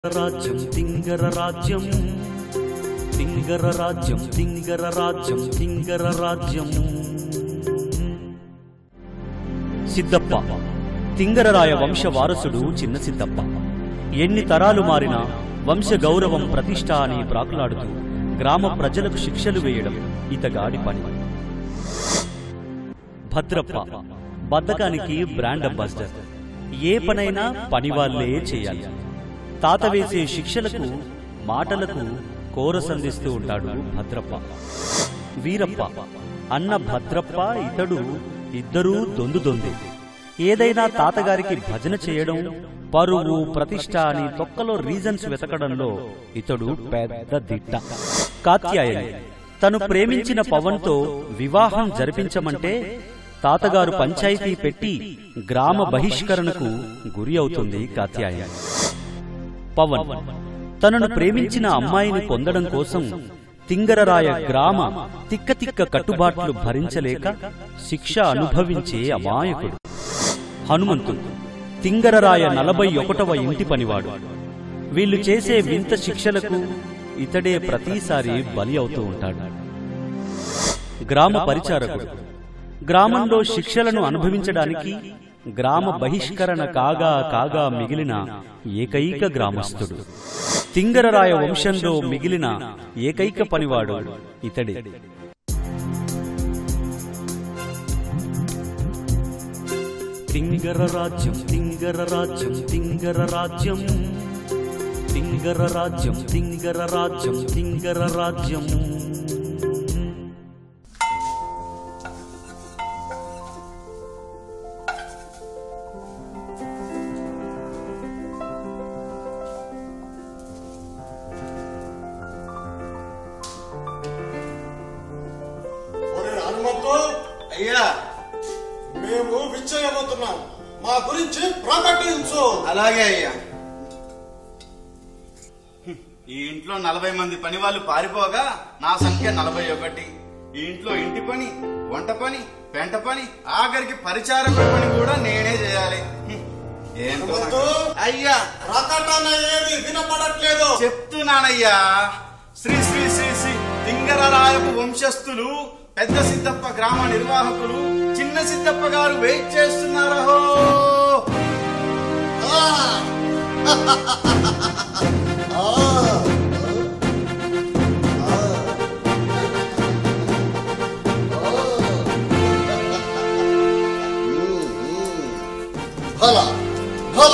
రాజ్యం తింగర రాజ్యం తింగర రాజ్యం తింగర రాజ్యం తింగర రాజ్యం సిద్ధప్ప తింగరరాయ వంశ వారసుడు చిన్న సిద్ధప్ప ఎన్ని తరాలు మారినా వంశ గౌరవం ప్రతిష్ట అని ప్రాకులాడుతూ గ్రామ ప్రజలకు శిక్షలు వేయడం ఇతగాడి పని భద్రప్ప బద్ధకానికి బ్రాండ్ అంబాసిడర్ ఏ పనైనా పనివాళ్లే చేయాలి తాత వేసే శిక్షలకు మాటలకు కోరసందిస్తూ ఉంటాడు భద్రప్ప వీరప్ప అన్న భద్రప్ప ఇతడు ఇద్దరూ దొందు దొందే ఏదైనా తాతగారికి భజన చేయడం పరువు ప్రతిష్ట అని తొక్కలో రీజన్స్ వెతకడంలో ఇతడు పెద్ద దిట్ట కాత్యాయని తను ప్రేమించిన పవన్తో వివాహం జరిపించమంటే తాతగారు పంచాయతీ పెట్టి గ్రామ బహిష్కరణకు గురి అవుతుంది కాత్యాయని పవన్ తనను ప్రేమించిన అమ్మాయిని పొందడం కోసం తింగరరాయ గ్రామ తిక్క తిక్క కట్టుబాట్లు భరించలేక శిక్ష అనుభవించే అమాయకుడు హనుమంతుడు తింగరరాయ నలభై ఒకటవ ఇంటి పనివాడు వీళ్ళు చేసే వింత శిక్షలకు ఇతడే ప్రతిసారి బలి అవుతూ ఉంటాడు గ్రామ పరిచారకుడు గ్రామంలో శిక్షలను అనుభవించడానికి గ్రామ బహిష్కరణ కాగా కాగా మిగిలిన ఏకైక గ్రామస్థుడు తింగరరాయ వంశంలో మిగిలిన ఏకైక పనివాడు ఇతడే తింగర రాజ్యం తింగర రాజ్యం తింగర రాజ్యం తింగర రాజ్యం తింగర రాజ్యం తింగర రాజ్యం ఒరే హనుమంతు అయ్యా మేము విచ్చయబోతున్నాం మా గురించి ప్రకటించు అలాగే అయ్యా హ్మ్. ఈ ఇంట్లో నలభై మంది పని వాళ్ళు పారిపోగా నా సంఖ్య నలభై ఒకటి ఈ ఇంట్లో ఇంటి పని వంట పని పెంట పని ఆఖరికి పరిచారకుడి పని కూడా నేనే చేయాలి హ్మ్. ఏంటో హనుమంతు నాకు- అయ్యా ప్రకటన ఏది వినపడట్లేదు చెప్తున్నానయ్యా శ్రీ శ్రీ శ్రీ శ్రీ తింగరరాయపు వంశస్థులు పెద్ద సిద్ధప్ప గ్రామ నిర్వాహకులు చిన్న సిద్ధప్ప గారు వెయిట్ చేస్తున్నారహో ఆ! ఆ! ఆ! ఉమ్, ఉమ్. భల భల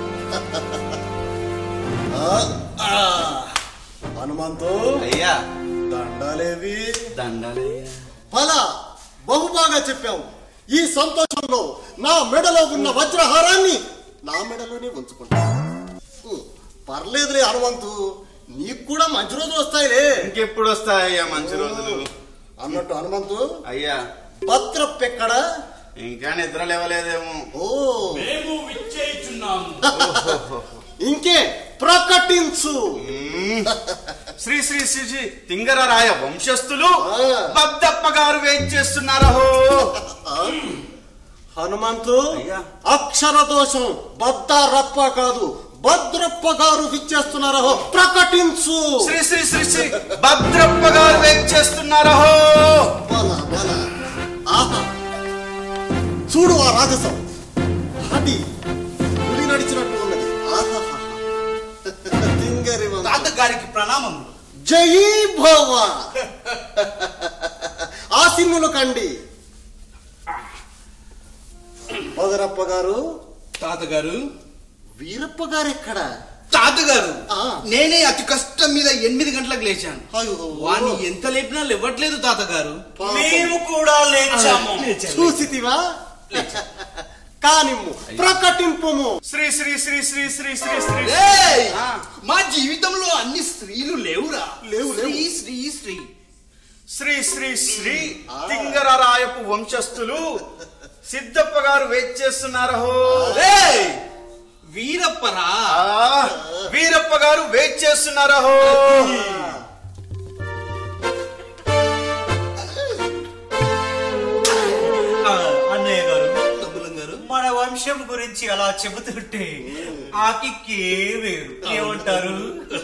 ఆ, ఆ. హనుమంతు అయ్యా దండాలేవి దండాలయ్యా ఫల బహుబాగా చెప్పావు ఈ సంతోషంలో నా మెడలో ఉన్న వజ్రహారాన్ని నా మెడలోనే ఉంచుకుంటా ఉమ్, పర్లేదులే హనుమంతు నీకు కూడా మంచి రోజులు వస్తాయిలే ఇంకెప్పుడు వస్తాయ్యా మంచి రోజులు అన్నట్టు హనుమంతు అయ్యా భద్రప్పెక్కడ ఇంకా నిద్ర లేవలేదేమో ఓ మేము విచ్చేయుచున్నాము ఇంకే ప్రకటించు మ్మ్. శ్రీ శ్రీ శ్రీ శ్రీ తింగరరాయ వంశస్థులు ఆ. బద్దప్ప గారు వెయిట్ చేస్తున్నారహో ఆ? హనుమంతు అయ్యా. అక్షర దోషం బద్దారప్ప కాదు భద్రప్ప గారు విచ్చేస్తున్నారో ప్రకటించు శ్రీ శ్రీ శ్రీ శ్రీ భద్రప్ప గారు వెయిట్ చేస్తున్నారహో బల బల ఆహా చూడు ఆ రాజసం అది పులి నడిచినట్టు ఉన్నది ఆహాహా. తింగరి వంశం. తాతగారికి ప్రణామములు జై భవ ఆసిన్నులు కండి భద్రప్ప గారు తాతగారు వీరప్ప గారు ఎక్కడ తాతగారు ఆ. నేనే అతి కష్టం మీద ఎనిమిది గంటలకు లేచాను అయ్యో. వాణ్ణి ఎంత లేపినా లేవట్లేదు తాతగారు పాపం. మేము కూడా లేచాము లేచాను. చూసితివా కానిమ్ము ప్రకటింపుము శ్రీ శ్రీ శ్రీ శ్రీ శ్రీ శ్రీ శ్రీ ఏయ్! ఆ. మా జీవితంలో అన్ని స్త్రీలు లేవురా లేవు, లేవు. శ్రీ శ్రీ శ్రీ శ్రీ శ్రీ శ్రీ తింగరరాయపు వంశస్థులు సిద్ధప్ప గారు వెయిట్ చేస్తున్నారహో ఏయ్! వీరప్పరా ఆ, వీరప్ప గారు వెయిట్ చేస్తున్నారహో అన్నయ్య గారు డబ్బులం గారు మన వంశ వంశం గురించి అలా చెబుతుంటే ఆ కిక్కే వేరు ఏమంటారు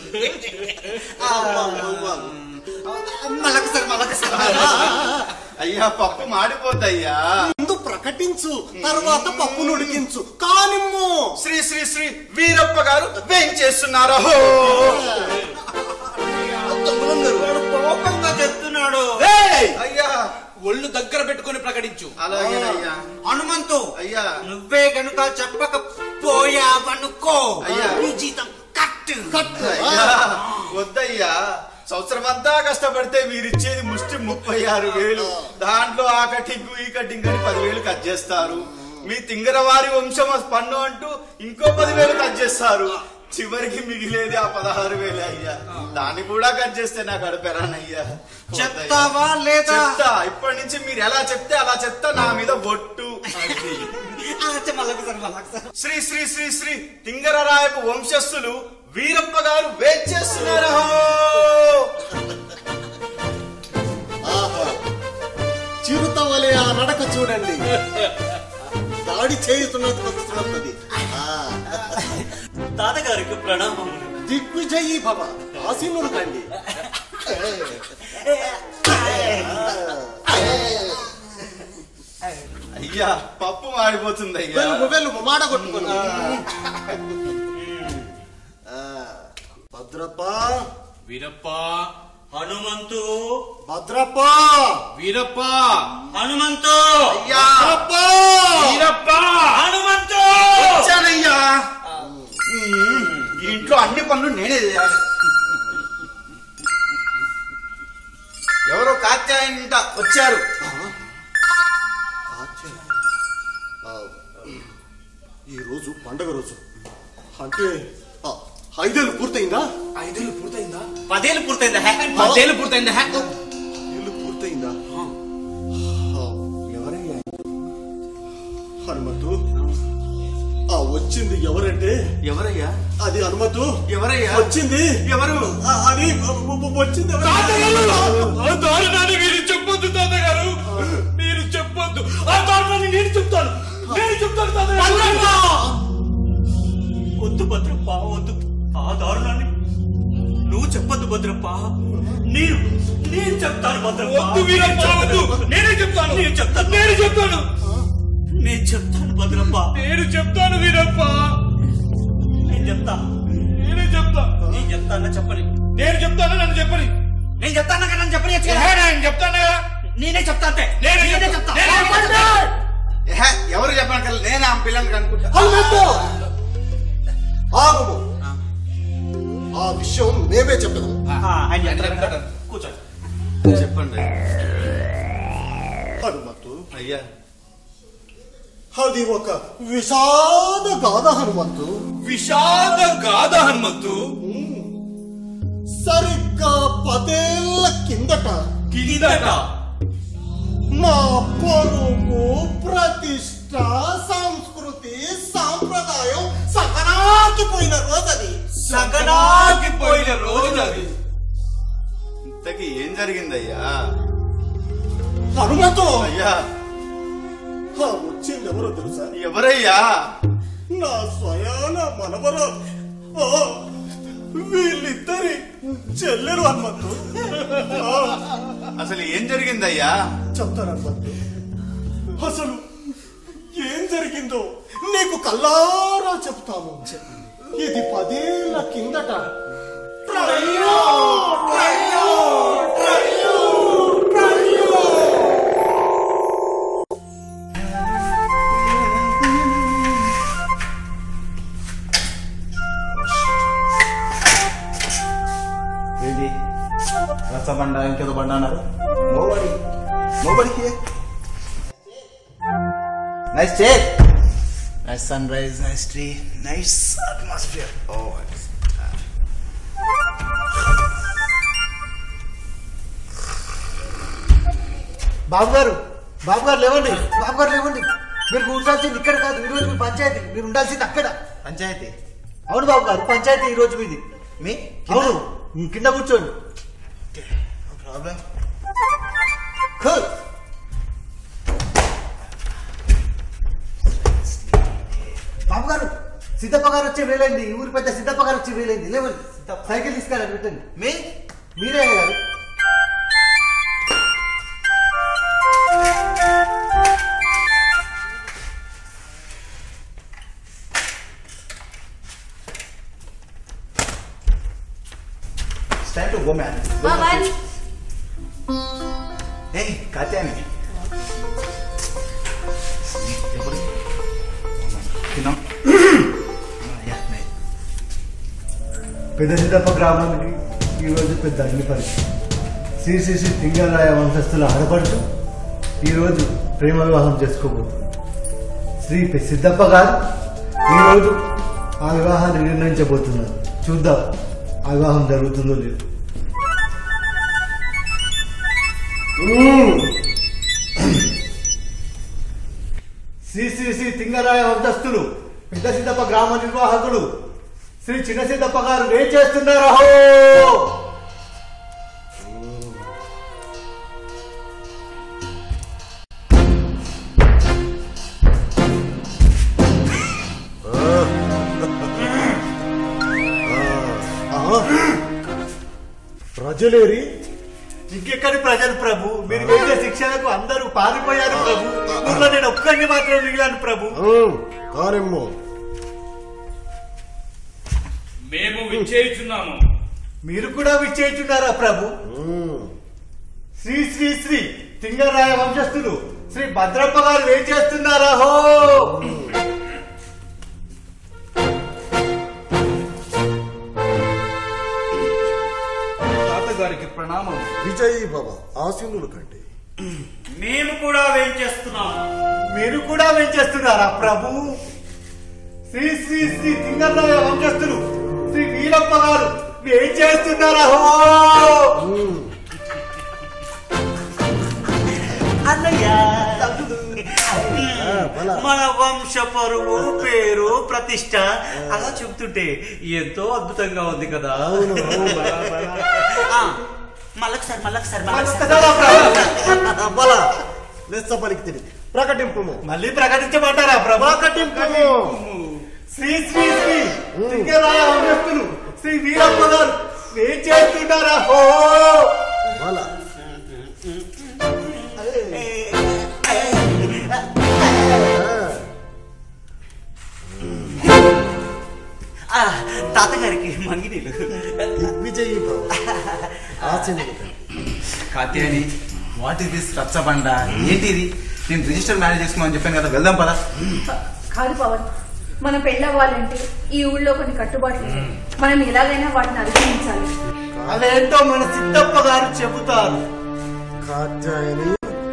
మళ్ళొకసారి మళ్ళొకసారి అయ్యా పప్పు మాడిపోద్దయ్యా ముందు ప్రకటించు తర్వాత పప్పును ఉడికించు కానిమ్ము శ్రీ శ్రీ శ్రీ వీరప్ప గారు వేం చేస్తున్నారా వాడు కోపంగా చెప్తున్నాడు ఏయ్! అయ్యా ఒళ్ళు దగ్గర పెట్టుకొని ప్రకటించు అలాగేనయ్యా హనుమంతు అయ్యా నువ్వే గనుక చెప్పకపోయావనుకో అయ్యా. నీ జీతం కట్ కట్టు అయ్యా వద్దయ్యా సంవత్సరం అంతా కష్టపడితే మీరిచ్చేది ముష్టి ముప్పై ఆరు వేలు దాంట్లో ఆ కటింగ్ ఈ కటింగ్ అని పదివేలు కట్ చేస్తారు మీ తింగరవారి వంశం పన్ను అంటూ ఇంకో పదివేలు కట్ చేస్తారు చివరికి మిగిలేది ఆ పదహారు వేలు అయ్యా దాన్ని కూడా కట్ చేస్తే నాకు గడిపారానయ్యా చెప్తావా లేదా చెప్తా ఇప్పటి నుంచి మీరు ఎలా చెప్తే అలా చెప్తా నా మీద ఒట్టు అది. ఆ, చె- మళ్ళొకసారి మళ్ళొకసారి శ్రీ శ్రీ శ్రీ శ్రీ తింగరరాయపు వంశస్థులు వీరప్ప గారు వెయిట్ చేస్తున్నారు ఆహా చిరుత వలె ఆ నడక చూడండి దాడి చేయుతున్నది వస్తున్నది తాతగారికి ప్రణామములు దిగ్విజయీ భవ ఆసీనుడు కండి అయ్యా పప్పు మాడిపోతుంది అయ్యా వెళ్ళు వెళ్ళు మాడ కొట్టుకుని భద్రప్ప వీరప్ప హనుమంతు భద్రప్ప వీరప్ప హనుమంతు అయ్యా భద్రప్ప వీరప్ప హనుమంతు వచ్చానయ్యా ఉమ్, ఈ ఇంట్లో అన్ని పనులు నేనే చేయాలి ఎవరో కాత్యాయనింట వచ్చారు ఆ, ఈ రోజు పండగ రోజు అంటే ఆ, ఐదేళ్ళు పూర్తయిందా ఐదేళ్ళు పూర్తయిందా పదేళ్ళు పూర్తయిందా పదేళ్ళు పూర్తయిందా ఏళ్ళు పూర్తయిందా ఆ, ఎవరయ్యా హనుమంతు ఆ వచ్చింది ఎవరంటే ఎవరయ్యా అది హనుమంతు ఎవరయ్యా వచ్చింది ఎవరు ఆ, అది వచ్చింది ఎవరు? ఆ దారుణాన్ని మీరు చెప్పొద్దు తాతగారు మీరు చెప్పొద్దు ఆ దారుణాన్ని నేను చెప్తాను నేను చెప్తాను తాతగారు వద్దు భద్రప్ప వద్దు ఆ దారుణాన్ని నువ్వు చెప్పొద్దు భద్రప్ప నేను నేను చెప్తాను భద్రప్ప వద్దు వీరప్ప వద్దు నేనే చెప్తాను నేను చెప్తాను నేను చెప్తాను నేను చెప్తాను భద్రప్ప నేను చెప్తాను వీరప్ప నేను చెప్తా నేనే చెప్తా నేను చెప్తానా చెప్పని నేను చెప్తాను నన్ను చెప్పని నేను చెప్తాను కదా నన్ను చెప్పని ఏహే, నేను చెప్తాను కదా నేనే చెప్తా అంతే నేనే నేనే చెప్తా. చెప్తా నేనే చెప్తా. ఏహే, ఎవరు చెప్పనక్కర్లేదు నేను ఆ పిల్లని కనుక్కుంటా హనుమంతు ఆగుము ఆ విషయం మేమే చెప్పదాం ఆ, ఆయన చెప్తారు కదా. చెప్తాడు. కూర్చోండి చెప్పండి హనుమంతు అయ్యా అది ఒక విషాద గాథ హనుమంతు విషాద గాథ హనుమంతు సరిగ్గా పదేళ్ల కిందట కిందట మా పొరుగు ప్రతిష్ట సంస్కృతి సాంప్రదాయం సకనాకిపోయిన రోజు అది సగనాగిపోయిన రోజు అది ఇంతకీ ఏం జరిగిందయ్యా హనుమంతు అయ్యా ఆ వచ్చింది ఎవరో తెలుసా ఎవరయ్యా నా స్వయాన మనవరు ఆ, వీళ్ళిద్దరి చెల్లెలు హనుమంతు ఆ, అసలు ఏం జరిగిందయ్యా చెప్తాను హనుమంతు అసలు ఏం జరిగిందో నీకు కల్లారా చెప్తాము ఇది పదేళ్ల కిందట ట్రయ్యో, ట్రయ్యో, ట్రయ్యో, ట్రయ్యో. ఏంటి రసబండ ఇంకేదో బండ అన్నారు నోబడి నోబడికి nice chair nice sunrise nice tree nice atmosphere ఓ బాబు గారు బాబు గారు లేవండి బాబు గారు లేవండి మీరు కూర్చోాల్సింది ఇక్కడ కాదు ఈరోజు మీ పంచాయతీ మీరు ఉండాల్సింది అక్కడ పంచాయతీ అవును బాబు గారు పంచాయతీ ఈ రోజు మీది మీ అవును కింద కూర్చోండి ప్రాబ్లం కూల్. బాబు గారు సిద్ధప్ప గారు వచ్చే వేలైంది ఈ ఊరి పెద్ద సిద్ధప్ప గారు వచ్చే వేలైంది లేవండి సైకిల్ తీసుకెళ్ళండి పెట్టండి మీ మీరే గారు stand to go man Pavan ఏ కాత్యాని ఎప్పుడు తిన్నాం యా నే పెద్ద సిద్ధప్ప గ్రామానికి ఈరోజు పెద్ద అగ్ని పరీక్ష శ్రీ శ్రీ శ్రీ తింగరాయ వంశస్థుల ఆడపడుతూ ఈరోజు ప్రేమ వివాహం చేసుకోబోతుంది శ్రీ పె- సిద్ధప్ప గారు ఈరోజు ఆ వివాహాన్ని నిర్ణయించబోతున్నారు చూద్దాం ఆ వివాహం జరుగుతుందో లేదో శ్రీ శ్రీ శ్రీ తింగరాయ వంశస్థులు పెద్ద సిద్ధప్ప గ్రామ నిర్వాహకులు శ్రీ చిన్న సిద్ధప్ప గారు ఏం చేస్తున్నారు అహో ప్రజలేరి ఇంకెక్కడి ప్రజలు ప్రభు మీరు వేసే శిక్షణకు అందరూ పారిపోయారు ప్రభు ఊర్లో నేను ఒక్కడిని మాత్రం మిగిలాను ప్రభు కారెమ్మో మేము విచ్చేయుచున్నాము మీరు కూడా విచ్చేస్తున్నారా ప్రభు శ్రీ శ్రీ శ్రీ తింగరాయ వంశస్థులు శ్రీ భద్రప్ప గారు ఏం చేస్తున్నారా హో తాతగారికి ప్రణామం విజయ్ బాబా ఆశీనులు కంటే మేము కూడా వేంచేస్తున్నాం మీరు కూడా ఏం చేస్తున్నారా ప్రభు శ్రీ శ్రీ శ్రీ తింగరాయ వంశస్థులు శ్రీ వీరప్ప గారు ఏం చేస్తున్నారా హో అన్నయ్య మన వంశ పరువు పేరు ప్రతిష్ట అలా చెప్తుంటే ఎంతో అద్భుతంగా ఉంది కదా ఆ, మళ్ళొకసారి మళ్ళొకసారి మళ్ళొకసారి కదా ప్రభు బల లెస్స పలికితిరి ప్రకటింపు మళ్ళీ ప్రకటించమంటారా ప్రభు ప్రకటింపు శ్రీ శ్రీ శ్రీ తింగరాయ వంశస్థులు శ్రీ వీరప్ప గారు ఏం చేస్తున్నారా హో బల ఆ, తాతగారికి మంగినీళ్ళు విజయ్ బాబా ఆశీనులు కంటే కాత్యాని వాట్ ఇస్ దిస్ రచ్చబండ ఏంటిది నేను రిజిస్టర్ మ్యారేజ్ చేసుకోమని చెప్పాను కదా వెళ్దాం పదా కాదు పవన్ మనం పెళ్ళవ్వాలంటే ఈ ఊళ్ళో కొన్ని కట్టుబాట్లు ఉన్నాయి. మనం ఎలాగైనా వాటిని అనుసరించాలి అదేంటో మన సిద్ధప్ప గారు చెబుతారు కాత్యాయని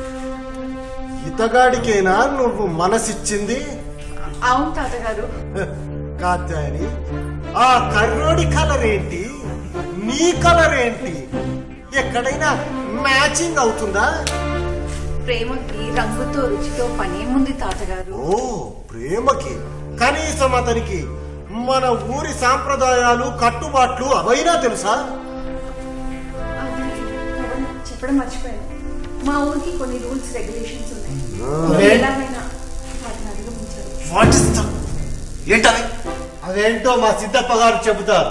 ఇతగాడికేనా నువ్వు మనసిచ్చింది అవును తాతగారు కాత్యాయని ఆ కర్రోడి కలర్ ఏంటి నీ కలర్ ఏంటి ఎక్కడైనా మ్యాచింగ్ అవుతుందా ప్రేమకి రంగుతో రుచితో పనేముంది తాతగారు ఓ ప్రేమకి కనీసం అతనికి మన ఊరి సాంప్రదాయాలు కట్టుబాట్లు అవైనా తెలుసా అది పవన్ చెప్పడం మర్చిపోయాను మా ఊరికి కొన్ని రూల్స్ రెగ్యులేషన్స్ ఉన్నాయి ఏ? ఎలాగైనా వాటిని అధిగమించాలి వాట్ ఇస్ ఏంటవి అదేంటో మా సిద్ధప్ప గారు చెబుతారు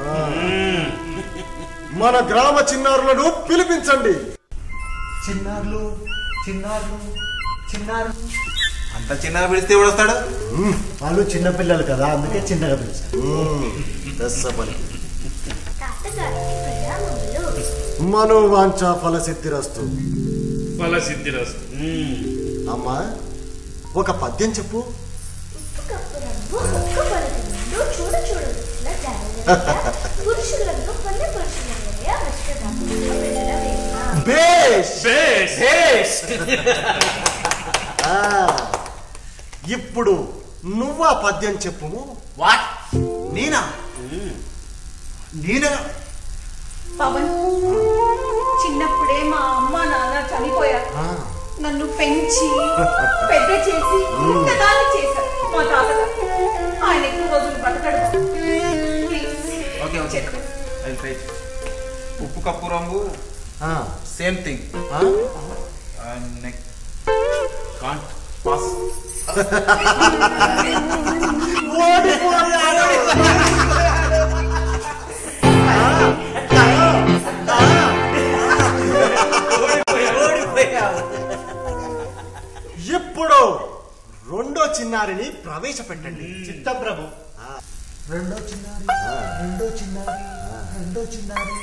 మన గ్రామ చిన్నారులను పిలిపించండి చిన్నారులు చిన్నారులు చిన్నారు అంత చిన్నగా పిలిస్తే ఎవడు వస్తాడు వాళ్ళు చిన్న పిల్లలు కదా అందుకే చిన్నగా పిలిచారు దశపలికి మనోవాంఛ ఫలసిద్ధిరస్తు ఫల సిద్ధిరస్తు అమ్మా ఒక పద్యం చెప్పు చూడ చూడ పురుషులను కొన్ని పురుషులనే అవసరం బేష్ బేస్ ఆ, ఇప్పుడు నువ్వు ఆ పద్యం చెప్పుము వాట్ నేనా నేనా పవన్ చిన్నప్పుడే మా అమ్మ నాన్న చనిపోయారు ఆ, నన్ను పెంచి పెద్ద చేసి ఇంతదాన్ని చేశారు మా తాతగారు ఆయన ఎక్కువ రోజులు బతకడు Please, ఓకే ఓకే చెప్పు. ఐ ట్రై ఉప్పు కప్పు రంగు ఆ, సేమ్ థింగ్ ఆ, నెక్ కాంట్ పాస్ ఇప్పుడు రెండో చిన్నారిని ప్రవేశపెట్టండి చిత్తం ప్రభు రెండో చిన్నారి రెండో చిన్నారి రెండో చిన్నారి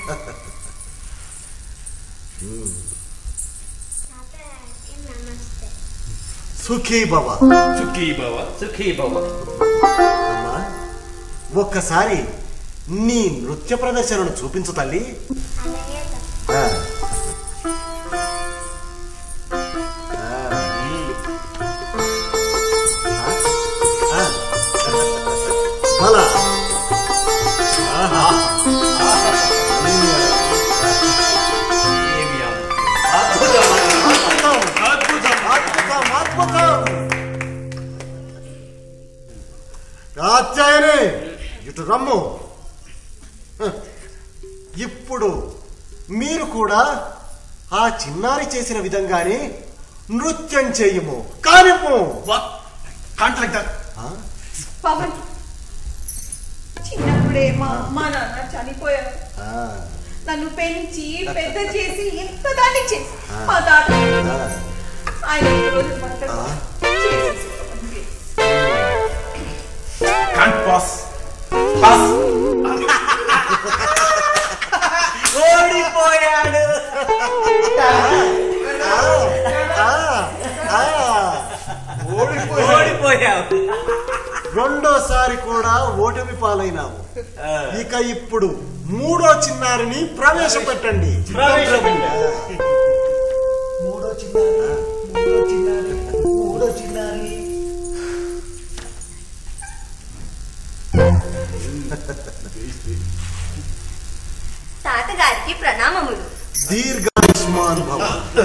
నమస్తే సుఖీ భవ సుఖీ భవ సుఖీ భవ అమ్మా ఒక్కసారి నీ నృత్య ప్రదర్శనను చూపించు తల్లి అలాగే ఆ. ఆ. ఆ. భలా. ఆహా. ఏమి అద్భుతం అద్భుతం. అద్భుతం అద్భుతం, అద్భుతం. కాత్యాయని ఇటు రమ్ము హ. ఇప్పుడు మీరు కూడా ఆ చిన్నారి చేసిన విధంగానే నృత్యం చేయము కానిపు కాంట్రాక్టర్ పవన్ చిన్నప్పుడే మా అమ్మ నాన్న చనిపోయారు నన్ను పెంచి పెద్ద చేసి ఇంత దాన్ని చేసి మా తాత ఆయన ఈ రోజు బతకడు. చేసేసి Pavan, please. Can't pass pass ఓడిపోయాడు ఓడిపోయావు రెండోసారి కూడా ఓటమి పాలైనాము ఇక ఇప్పుడు మూడో చిన్నారిని ప్రవేశపెట్టండి మూడో చిన్నారి మూడో చిన్నారి మూడో చిన్నారి తాతగారికి ప్రణామములు దీర్ఘాయుష్మాన్ భవ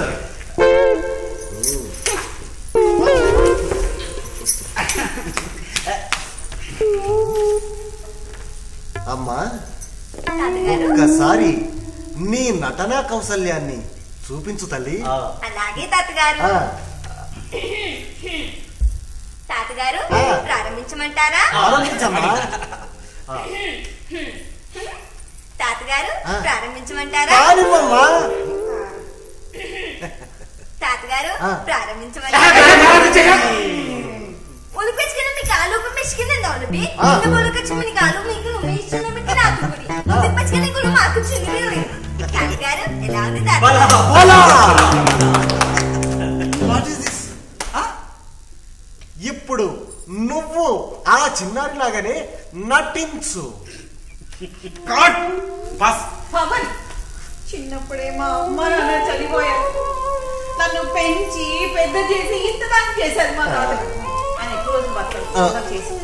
అమ్మా తాతగారు ఒక్కసారి నీ నటనా కౌశల్యాన్ని చూపించు తల్లి అలాగే తాతగారు ఆ, తాతగారు ఆ. ప్రారంభించమంటారా ఆరంభించమ్మా తాతగారు ఆ. ప్రారంభించమంటారా కానివ్వమ్మా తాతగారు ఆ. ప్రారంభించమంటారా ఒలిపించుకుని మీ కాలు మెషికింది ఒలిపి ఆ. ఇంత బొలకొచ్చి మీ కాలు మీకు మెషిన మీకు రాత్రి ఒలిపించుకుని గురు మాకు చిన్న తాతగారు ఎలా ఉంది తాతగారు బలా! వాట్ ఇస్ దిస్ ఇప్పుడు నువ్వు ఆ చిన్నారి లాగానే నటించు కాంట్ పాస్ పవన్ చిన్నప్పుడే మా అమ్మ నాన్న చనిపోయారు నన్ను పెంచి పెద్ద చేసి ఇంత దాన్ని చేశారు మా తాతగారు ఆయన ఎక్కువ రోజు బతకడు ఇలా చేసి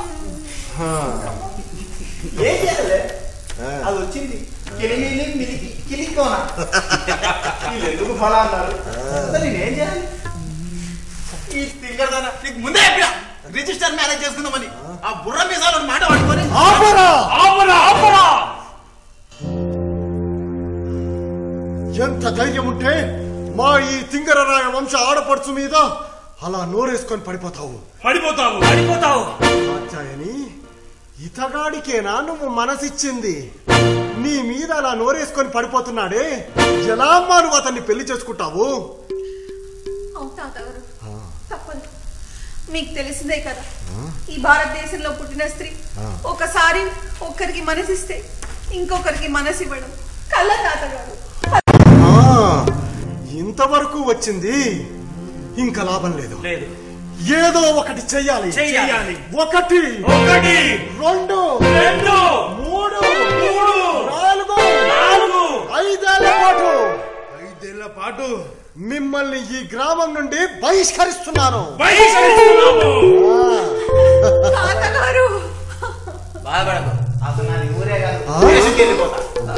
ఏం చేయాలి ఆ. అది వచ్చింది కిలిమిలి మిలికి కిలికోన వీళ్ళు ఎందుకు ఫలా అన్నారు అసలు నేనేం చేయాలి ఈ తింగరదాన నీకు ముందే చెప్పిన రిజిస్టర్ మ్యారేజ్ చేసుకుందామని ఆ బుర్ర మీసాలు మాట పట్టుకొని ఆపరా! ఆపరా ఆపరా ఎంత ధైర్యం ఉంటే మా ఈ తింగరరాయ వంశ ఆడపడుచు మీద అలా నోరేసుకొని పడిపోతావు పడిపోతావు పడిపోతావు కాత్యాయని ఇతగాడికేనా నువ్వు మనసిచ్చింది నీ మీద అలా నోరేసుకొని పడిపోతున్నాడే ఎలా అమ్మా నువ్వు అతన్ని పెళ్లి చేసుకుంటావు అవును తాతగారు తప్పదు మీకు తెలిసిందే కదా ఈ భారతదేశంలో పుట్టిన స్త్రీ ఒకసారి ఒక్కరికి మనసిస్తే ఇంకొకరికి మనసు ఇవ్వడం కళ్ళ తాతగారు ఆ, ఇంతవరకు వచ్చింది ఇంకా లాభం లేదు లేదు ఏదో ఒకటి చెయ్యాలి చెయ్యాలి. ఒకటి ఒకటి రెండు రెండు మూడు మూడు నాలుగు నాలుగు ఐదేళ్ల పాటు ఐదేళ్ల పాటు మిమ్మల్ని ఈ గ్రామం నుండి బహిష్కరిస్తున్నాను బహిష్కరిస్తున్నాము తాతగారు బాధపడకు అసలు నాది ఊరే కాదు ఆ? దేశంకి వెళ్ళిపోతా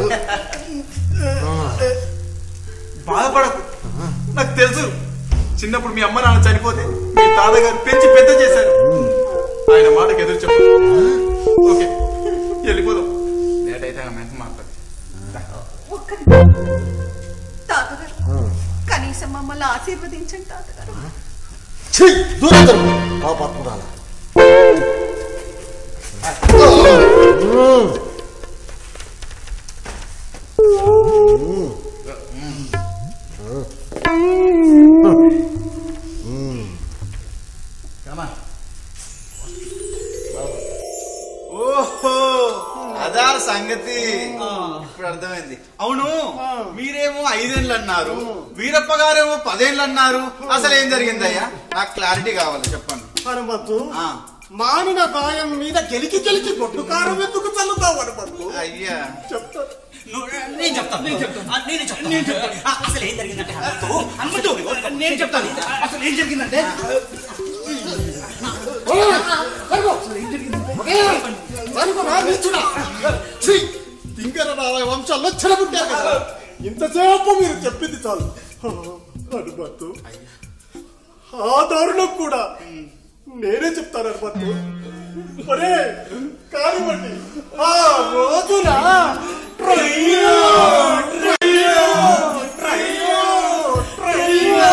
బాధపడకు నాకు తెలుసు చిన్నప్పుడు మీ అమ్మ నాన్న చనిపోతే మీ తాతగారు పెంచి పెద్ద చేశారు ఆయన మాటకి ఎదురు చెప్పు ఓకే వెళ్ళిపోదాం లేట్ అయితే మెంట మాట్లాడు ఒక్క తాతగారు కనీసం మమ్మల్ని ఆశీర్వదించండి తాతగారు ఛీ, దూరం జరుగు, పాపాత్మురాలా ఓహో అదా సంగతి ఇప్పుడు అర్థమైంది అవును మీరేమో ఐదేళ్ళు అన్నారు వీరప్ప గారేమో పదేళ్ళు అన్నారు అసలు ఏం జరిగిందయ్యా నాకు క్లారిటీ కావాలి చెప్పండి హనుమంతు ఆ, మానిన గాయం మీద గెలికి గెలికి గొడ్డు కారం ఎందుకు చల్లుతావు హనుమంతు అయ్యా చెప్తాను నేను చెప్తాను నేను చెప్తాను ఆ, నేనే చెప్తాను నేను చెప్తాను ఆ, అసలు ఏం జరిగిందంటే హనుమంతు హనుమంతు నేను చెప్తాను అసలు ఏం జరిగిందంటే తింగర నారాయణ వంశాల్లో చెలబుట్టారు కదా ఇంతసేపు మీరు చెప్పింది చాలు హనుమంతు ఆ దారుణం కూడా నేనే చెప్తాను హనుమంతు ఒరే కానివ్వండి ఆ రోజున ట్రయ్యో, ట్రయ్యో, ట్రయ్యో, ట్రయ్యో.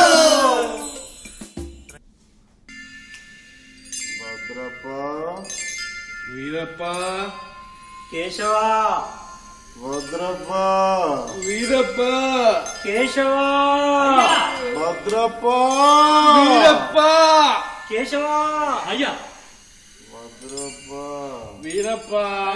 భద్రప్ప వీరప్ప కేశవా భద్రప్ప వీరప్ప కేశవా భద్రప్ప వీరప్ప కేశవా అయ్యా భద్రప్ప వీరప్ప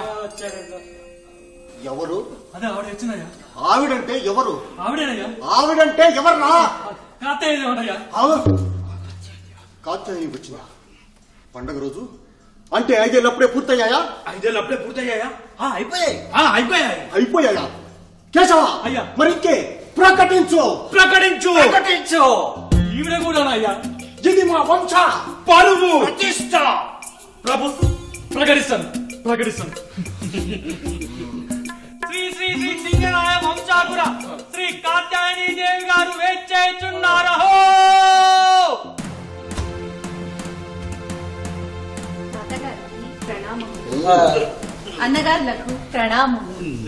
ఎవరు అదే ఆవిడ వచ్చిందయ్యా ఆవిడంటే ఎవరు ఆవిడేనయ్యా ఆవిడంటే ఎవర్రా కాతయ్య ఎవడయ్యా కాత్యాయని వచ్చిందా పండగ రోజు అంటే ఐదేళ్ళు అప్పుడే పూర్తయ్యాయా ఐదేళ్ళు అప్పుడే పూర్తయ్యాయా ఆ, అయిపోయాయి ఆ, అయిపోయాయి అయిపోయాయా కేశవ అయ్యా. మరి ఇంకే ప్రకటించు ప్రకటించు ప్రకటించు ఈవిడ కూడా అయ్యా ఇది మా వంశ పరువు ప్రతిష్ట ప్రభు ప్రకటిస్తాను ప్రకటిస్తాను శ్రీ శ్రీ శ్రీ సింగరాయ వంశాకుర శ్రీ కాత్యాయని దేవి గారు వేచేస్తున్నారు తాతగారికి ప్రణామం అన్నగారులకు ప్రణామం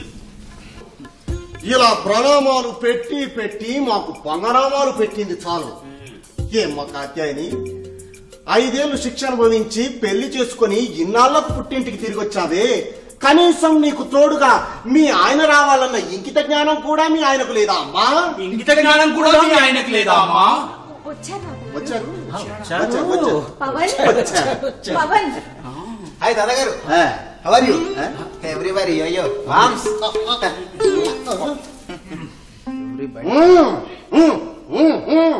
ఇలా ప్రణామాలు పెట్టి పెట్టి మాకు పంగనామాలు పెట్టింది చాలు ఏమ్మా కాత్యాయని ఐదేళ్లు శిక్ష అనుభవించి పెళ్లి చేసుకుని ఇన్నాళ్లకు పుట్టింటికి తిరిగి వచ్చావే కనీసం నీకు తోడుగా మీ ఆయన రావాలన్న ఇంకిత జ్ఞానం కూడా మీ ఆయనకు లేదా అమ్మా ఇంగిత జ్ఞానం కూడా మీ ఆయనకు లేదా అమ్మా వచ్చారా వచ్చారు వచ్చారు వచ్చారు పవన్ వచ్చారు పవన్ హాయ్ దాదాగారు హవర్ యూ ఎవ్రీబడి అయ్యో moms um, um, um, um.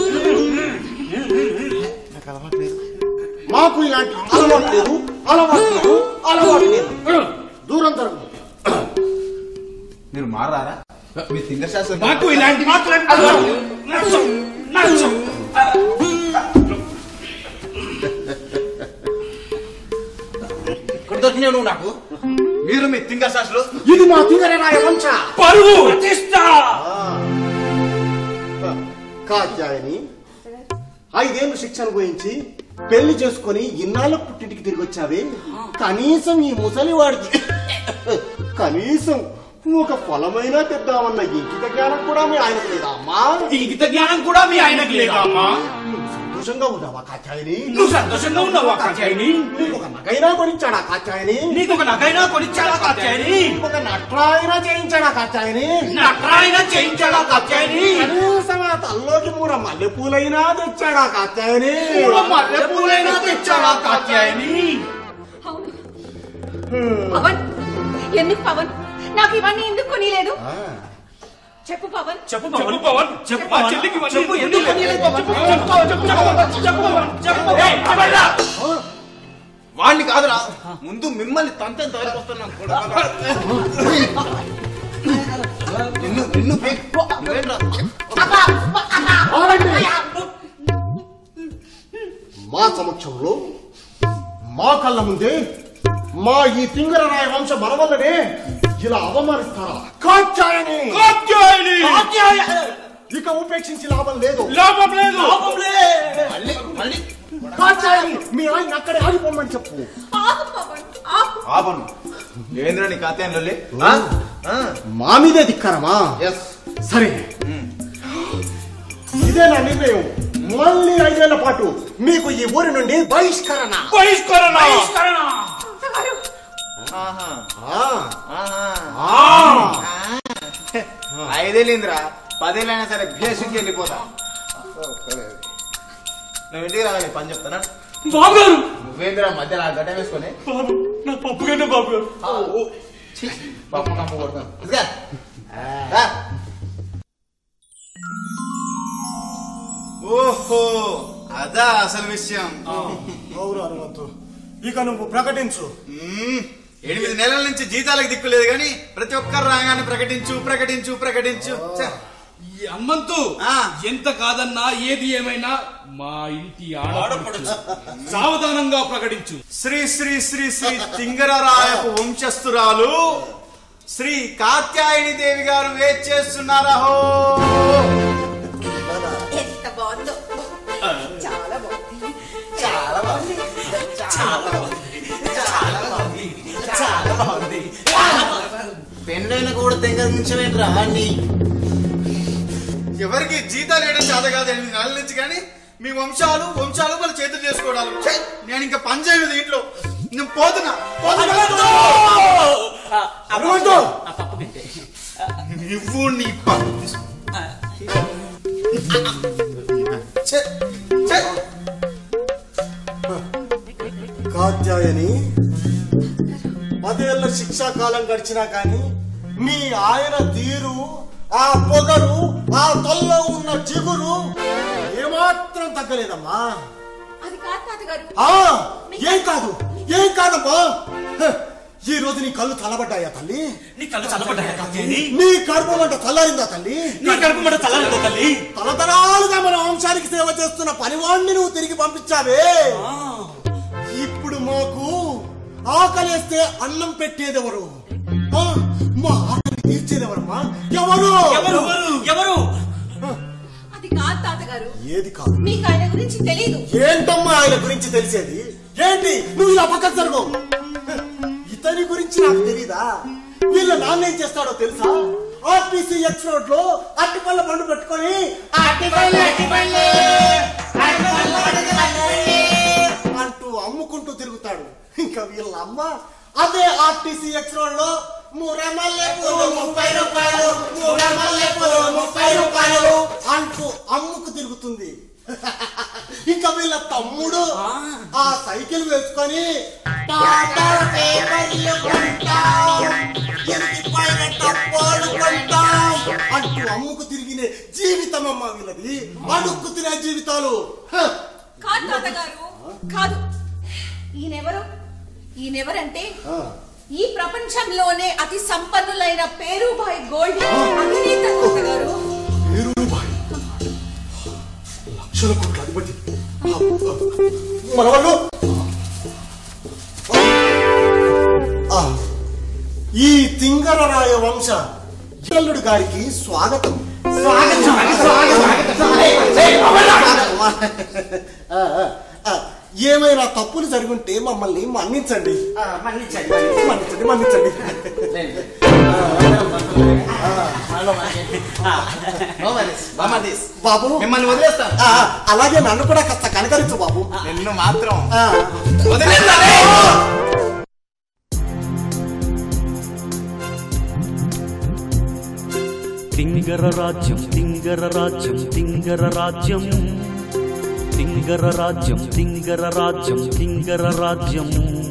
మాకు ఇలాంటి అలవాటు లేదు అలవాటు లేదు అలవాటు లేదు దూరం తరగదు మీరు మారారా మీ సింగర్ శాస్త్రం మాకు ఇలాంటి మాత్రం నచ్చం నచ్చం ఇక్కడ దొరికినావు నువ్వు నాకు మీరు మీ సింగర్ శాస్త్రం ఇది మా తిగరరాయ వంశ పరువు ప్రతిష్ట కాత్యాయని ఐదేళ్లు శిక్ష అనుభవించి పెళ్లి చేసుకొని ఇన్నాళ్ళకు పుట్టింటికి తిరిగి వచ్చావే కనీసం ఈ ముసలివాడికి కనీసం ఒక ఫలమైనా తెద్దామన్న ఇంకిత జ్ఞానం కూడా మీ ఆయనకు లేదా అమ్మా ఇంగిత జ్ఞానం కూడా మీ ఆయనకు లేదా అమ్మా నువ్వు సంతోషంగా ఉన్నావా కాత్యాయని నువ్వు సంతోషంగా ఉన్నావా కాత్యాయని నీకు ఒక నగైనా కొనిచ్చాడా కాత్యాయని నీకు ఒక నగైనా కొనిచ్చాడా కాత్యాయని నీకు ఒక నట్రాయినా చేయించాడా కాత్యాయని నట్రాయినా చేయించాడా కాత్యాయని కనీసం ఆ తల్లోకి మూర మల్లెపూలైనా తెచ్చాడా కాత్యాయని పూల మల్లె పూలైనా తెచ్చాడా కాత్యాయని అవును పవన్ ఎందుకు పవన్ నాకు ఇవన్నీ ఎందుకు కొనిలేదు చెప్పు పవన్ చెప్పు పవన్ పవన్ చెప్పు మా చెల్లికి ఇవన్నీ చెప్పు ఎందుకు కొనియలేదు పవన్? చెప్పు పవన్ చెప్పు చెప్పు పవన్ చెప్పు పవన్ చెప్పు ఏయ్, చెప్పండ్రా. వాడిని కాదురా ముందు మిమ్మల్ని తంతే తయారుకొస్తున్నాను నిన్ను నిన్ను పీక్. నువ్వేంట్రా? ఆగండి. మా సమక్షంలో మా కళ్ళ ముందే మా ఈ తింగరరాయ వంశ మనవల్లనే ఇలా అవమానిస్తారా కాత్యాయని కాత్యాయని ఇక ఉపేక్షించి లాభం లేదు లాభం లేదు లాభం లేదు మళ్ళీ మళ్ళీ కాత్యాయని మీ ఆయన అక్కడే ఆగిపోమని చెప్పు ఆగు పవన్ ఆగు ఆపను ఏంద్రా నీ కాత్యాయన మా మీదే ధిక్కరమా ఎస్ సరే ఇదే నా నిర్ణయం మళ్ళీ ఐదేళ్ల పాటు మీకు ఈ ఊరి నుండి బహిష్కరణ బహిష్కరణ బహిష్కరణ తాతగారు ఆహా ఆ, ఆహా ఆ. ఐదేళ్ళిందిరా పదేళ్ళైనా సరే భేషుకి వెళ్ళిపోతా నువ్వు ఇంటికి రావాలి పని చెప్తానా బాబు గారు నువ్వేంద్రా మధ్యలో ఆ గడ్డ వేసుకొని బాబు నా పప్పు కంటే బాబు గారు పప్పు కంపు కొడతాను ఇదిగా. రా. ఓహో అదా అసలు విషయం అవును హనుమంతు ఇక నువ్వు ప్రకటించు మ్మ్. ఎనిమిది నెలల నుంచి జీతాలకు దిక్కులేదు కానీ ప్రతి ఒక్కరు రాగానే ప్రకటించు ప్రకటించు ప్రకటించు ఛ. ఈ అమ్మంతు ఆ. ఎంత కాదన్నా ఏది ఏమైనా మా ఇంటి ఆడపడుచు సావధానంగా ప్రకటించు శ్రీ శ్రీ శ్రీ శ్రీ తింగరరాయపు వంశస్థురాలు శ్రీ కాత్యాయని దేవి గారు వేచి చేస్తున్నారహో ఎంత బాగుందో చాలా బాగుంది చాలా బాగుంది చాలా బాగుంది చాలా బాగుంది చాలా బాగుంది పెళ్ళైన కూడా తెంగ నుంచవేంట్రా అన్ని ఎవరికి జీతాలు వేయడం చేత కాదు ఎనిమిది నెలల నుంచి కానీ మీ వంశాలు వంశాలు వాళ్ళ చేతులు చేసుకోవడాలు ఛే! నేను ఇంకా పని చేయను దీంట్లో నేను పోతున్నా పోతున్నా. హనుమంతు నువ్వు నీ పని ఛే! ఛే! కాత్యాయని పదేళ్ల శిక్షా కాలం గడిచినా కానీ మీ ఆయన తీరు ఆ పొగరు ఆ తొల్లో ఉన్న జిగురు ఏమాత్రం తగ్గలేదమ్మా అది కాదు తాతగారు ఆ ఏం కాదు ఏం కాదమ్మా హ, ఈ రోజు నీ కళ్ళు తలబడ్డాయా తల్లి నీ కళ్ళు చల్లబడ్డాయా కాత్యాయని నీ కడుపు మంట చల్లారిందా తల్లి నీ కడుపు మంట చల్లలేదా తల్లి తలతరాలుగా మన వంశానికి సేవ చేస్తున్న పనివాణ్ణి నువ్వు తిరిగి పంపించావే ఇప్పుడు మాకు ఆకలేస్తే అన్నం పెట్టేదెవరు ఆ, మా ఆకలి తీర్చేదెవరమ్మా ఎవరు ఎవరు ఎవరు అది కాదు తాతగారు ఏది కాదు మీకు ఆయన గురించి తెలియదు ఏంటమ్మా ఆయన గురించి తెలిసేది ఏంటి నువ్వు ఇలా పక్కకు జరుగు ఇతని గురించి నాకు తెలీదా వీళ్ళ నాన్న ఏం చేస్తాడో తెలుసా ఆర్టీసీ ఎక్స్ రోడ్ లో అట్టిపల్ల బండు పెట్టుకొని అట్టిపల్లి అట్టిపల్లి అట్టిపల్లి, అట్టిపల్లి అంటూ అమ్ముకుంటూ తిరుగుతాడు ఇంకా వీళ్ళ అమ్మ అదే ఆర్టీసీ ఎక్స్ రోడ్ లో మురమల్లె పూలు ముప్పై రూపాయలు మురమల్లె పూలు ముప్పై రూపాయలు అంటూ అమ్ముకు తిరుగుతుంది ఇంకా వీళ్ళ తమ్ముడు ఆ సైకిల్ వేసుకొని టాటా పేపర్లు కొంటాం, ఎరిగిపోయిన డబ్బాలు కొంటాం అంటూ అమ్ముకు తిరిగిన జీవితం అమ్మ వీళ్ళది అడుక్కు తినే జీవితాలు హ! కాదు తాతగారు కాదు ఈయనెవరు ఈయనెవరంటే ఈ ప్రపంచంలోనే అతి సంపన్నులైన పేరుభాయ్ గోల్డ్ అధినేత తాతగారు వీరుబాయి లక్షల కోట్ల అధిపతి మనవాళ్ళు ఆ, ఈ తింగరరాయ వంశ అల్లుడు గారికి స్వాగతం ఆ, ఆ, ఆ, ఏమైనా తప్పులు జరుగుంటే మమ్మల్ని మన్నించండి మన్నించండి మన్నించండి బాబు మిమ్మల్ని వదిలేస్తాను ఆ, అలాగే నన్ను కూడా కాస్త కనకరించు బాబు నిన్ను మాత్రం ఆ, వదిలేస్తానే తింగర రాజ్యం తింగర రాజ్యం తింగర రాజ్యం తింగర రాజ్యం తింగర రాజ్యం తింగర రాజ్యం